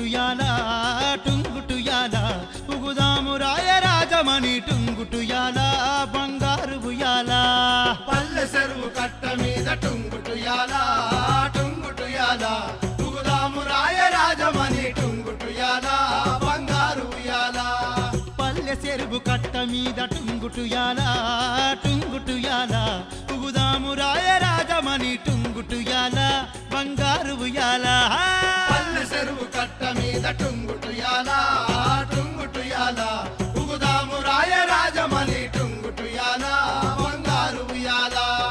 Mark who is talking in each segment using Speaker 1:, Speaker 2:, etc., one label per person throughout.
Speaker 1: టుంగుటుయాల టుంగుటుయాల ఉగుదాము రాయ రాజమణి టుంగుటుయాల బంగారు ఉయ్యాల
Speaker 2: పల్లె చెరువు కట్ట మీద టుంగుటుయాల టుంగుటుయాల తుగుదాము రాయ రాజమణి టుంగుటుయాల బంగారు ఉయ్యాల
Speaker 1: పల్లె చెరువు కట్ట మీద టుంగుటుయాల టుంగుటుయాల ఉగుదాము రాయ రాజమణి టుంగుటుయాల బంగారు ఉయ్యాల
Speaker 2: పల్లె చెరువు కట్ట మీద టుంగుటుయాల టుంగుటుయాల తుగుదాము రాయ రాజమణి టుంగుటుయాల బంగారు ఉయ్యాల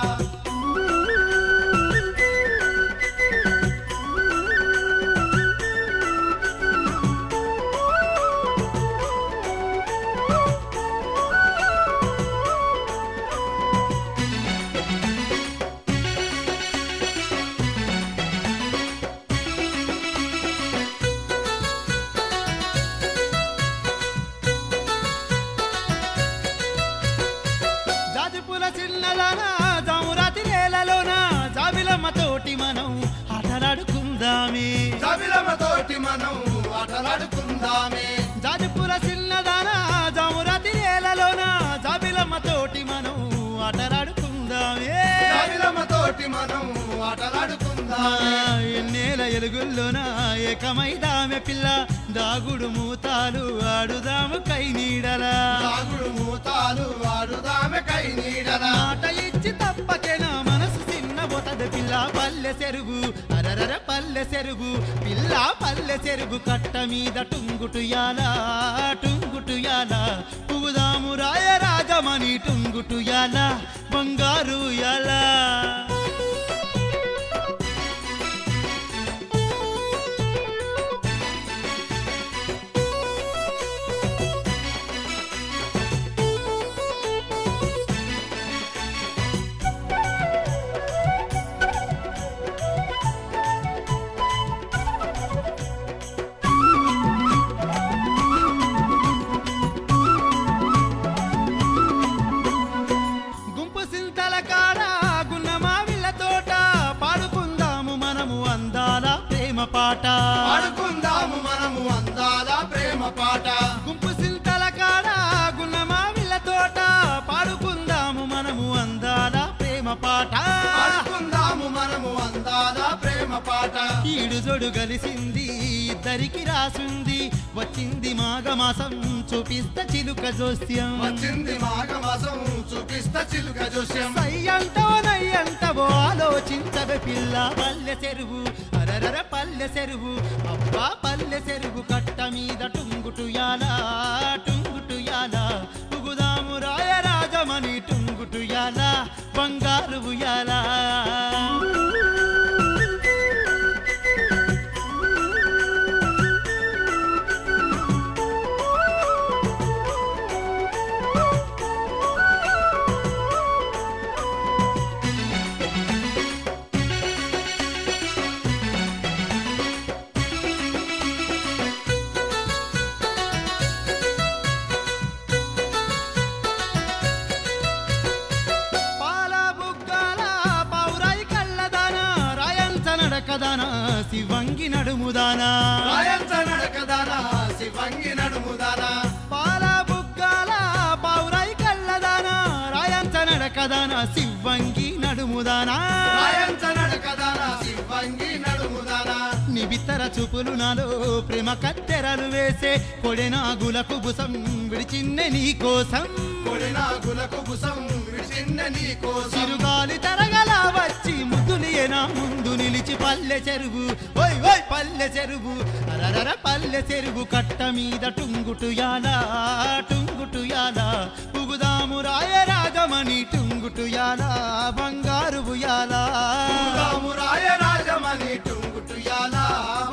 Speaker 1: జాజిపుల చిన్నదాన జామురాతి నేలలోన జాబిలమ్మ తోటి మనం ఆటలాడుకుందామే
Speaker 2: జబిలమ తోటి మనం ఆటలాడుకుందామే
Speaker 1: జాజిపుల చిన్నదాన జామురాతి నేలలోన జాబిలమ్మ తోటి మనం ఆటలాడుకుందామే
Speaker 2: జబిలమ తోటి మనం
Speaker 1: ఆ,
Speaker 2: ఆటలాడుకుందామే
Speaker 1: ఎన్నేల ఎలుగుల్లోన ఏకమైదామె పిల్ల దాగుడు మూతాలు ఆడుదాము కై నీడలా
Speaker 2: సాగుడు మూతాలు ఆడుదామె కై నీడల
Speaker 1: మాట ఇచ్చి తప్పకేనా మనసు చిన్న బొతద పిల్ల పల్లె చెరుగు అరరర పల్లె చెరుగు పిల్ల పల్లె చెరుగు కట్ట మీద టుంగుటుయాల టుంగుటుయాల పుగుదాము రాయ రాజమణి టుంగుటుయాల బంగారు యాల గుంపు సింతల కాడ గున్న మావిళ్ళ తోట పాడుకుందాము మనము అందాల ప్రేమ పాట
Speaker 2: ఆడుకుందాము మనము అందాల ప్రేమ పాట
Speaker 1: గుంపు సింతల కాడ గున్న మావిళ్ళ తోట పాడుకుందాము మనము అందాల ప్రేమ పాట
Speaker 2: ఆడుకుందాము మనము అందాల ప్రేమ పాట
Speaker 1: ఈడు జోడు కలిసింది ఇద్దరికి రాసుంది వచ్చింది మాఘమాసం చూపిస్త చిలుక జోస్యం
Speaker 2: వచ్చింది మాఘమాసం చూపిస్తా చిలుక జోస్యం
Speaker 1: సయ్యంటవో నయ్యంటవో ఆలోచించవే పిల్ల పల్లె చెరువు అరరర పల్లె చెరువు అబ్బా పల్లె చెరువు కట్ట మీద టుంగుటుయాల టుంగుటుయాల ఉగుదాము రాయ రాజమణి టుంగుటుయాల బంగారు ఉయ్యాల పాల బుగ్గల పౌరాయి కళ్ళదాన రాయంచ నడకదాన శివంగి నడుముదానా
Speaker 2: రాయంత నడకదానా శివంగి నడుముదానా
Speaker 1: పాల బుగ్గల పౌరాయి కళ్ళదాన రాయంచ నడకదాన శివంగి నడుముదానా
Speaker 2: రాయంత నడకదానా శివంగి నడుముదానా
Speaker 1: నిబిత్తర చూపులు నాలో ప్రేమ కత్తెరలు వేసే కొడెనాగులకు బుసం విడిచిన్నె నీ కోసం
Speaker 2: కొడినాగులకు బుసం విడిచిన నీ కోసం
Speaker 1: చిరుగాలి తరగల వచ్చి ముద్దులియనా ముందు నిలిచి పల్లె చెరువు ఓయ్ ఓయ్ పల్లె చెరువు అరరర పల్లె చెరువు కట్ట మీద టుంగుటుయాల టుంగుటుయాల ఉగుదాము రాయ రాజమణి టుంగుటుయాల బంగారు ఉయ్యాల
Speaker 2: రాయ రాజమణి టుంగుటుయాల